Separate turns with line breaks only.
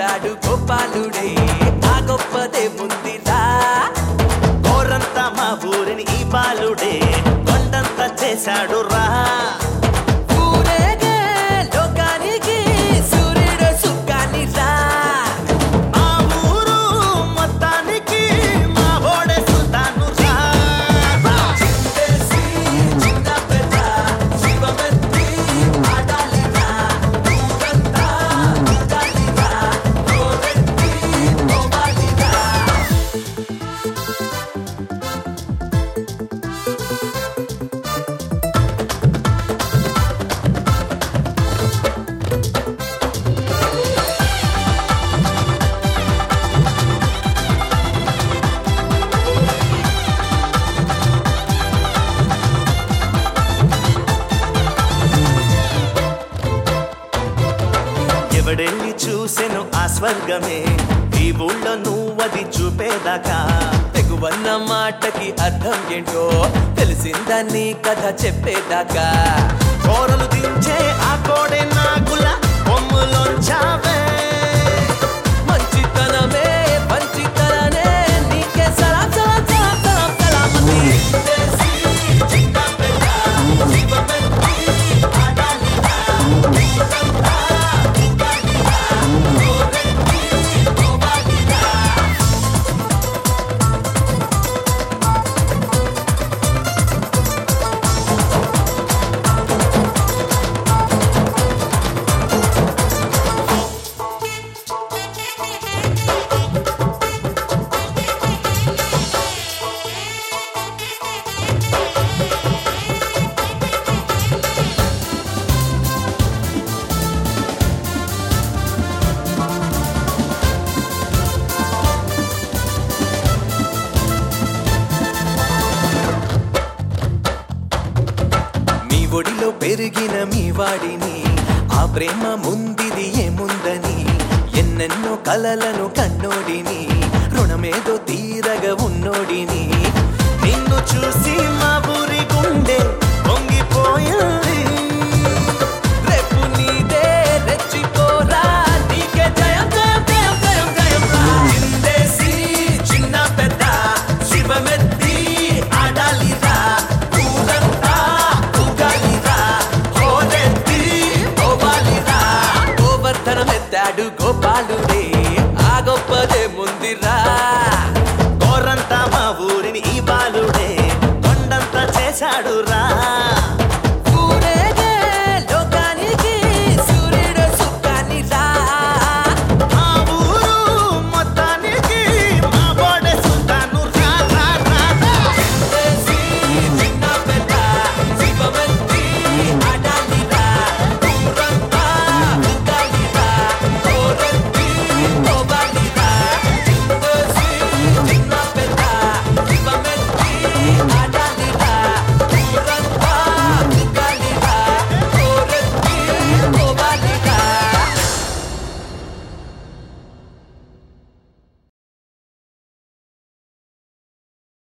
చేశాడు గోపాలుడే ఆ గొప్పదే ముందిరా
కోరంతా మా ఊరిని ఈ బాలుడే కొండంతా చేశాడు రా
ఊరేగే లోకానికి సూర్యుడు సుఖాన్ని రా
మా ఊరు మొత్తానికి మా ఓడే సుల్తాను రా
చిందేసి చిన్న పెద్ద శివమెత్తి ఆడాలిరా ఊరంతా ఊగాలిరా నోరెత్తి పోవాలిరా
ఎవడెళ్ళి చూసెను ఆ స్వర్గమే ఈ ఊళ్ళో నువ్వది చూపేదాకా
తెగువన్న మాటకి అర్థం ఏంటో తెలిసిందని కథ చెప్పేదాకా
కోరలు దించే ఆ కోడే నాగుల కొమ్ములోంచావే
మంచితనమే పంచితననే నీకే సలాం సలాం సలాం సలాం సలామతి దేశీ చిన్న పెద్ద శివమెత్తి ఆడాలిరా ఊరంతా ఊగాలిరా నోరెత్తి పోవాలిరా మీ ఒడిలో పెరిగిన మీ వాడిని ఆ ప్రేమ ముందిది ఏముందని ఎన్నెన్నో కలలను కన్నోడిని రుణమేదో తీరగా ఉన్నోడిని
నిన్ను చూసి మా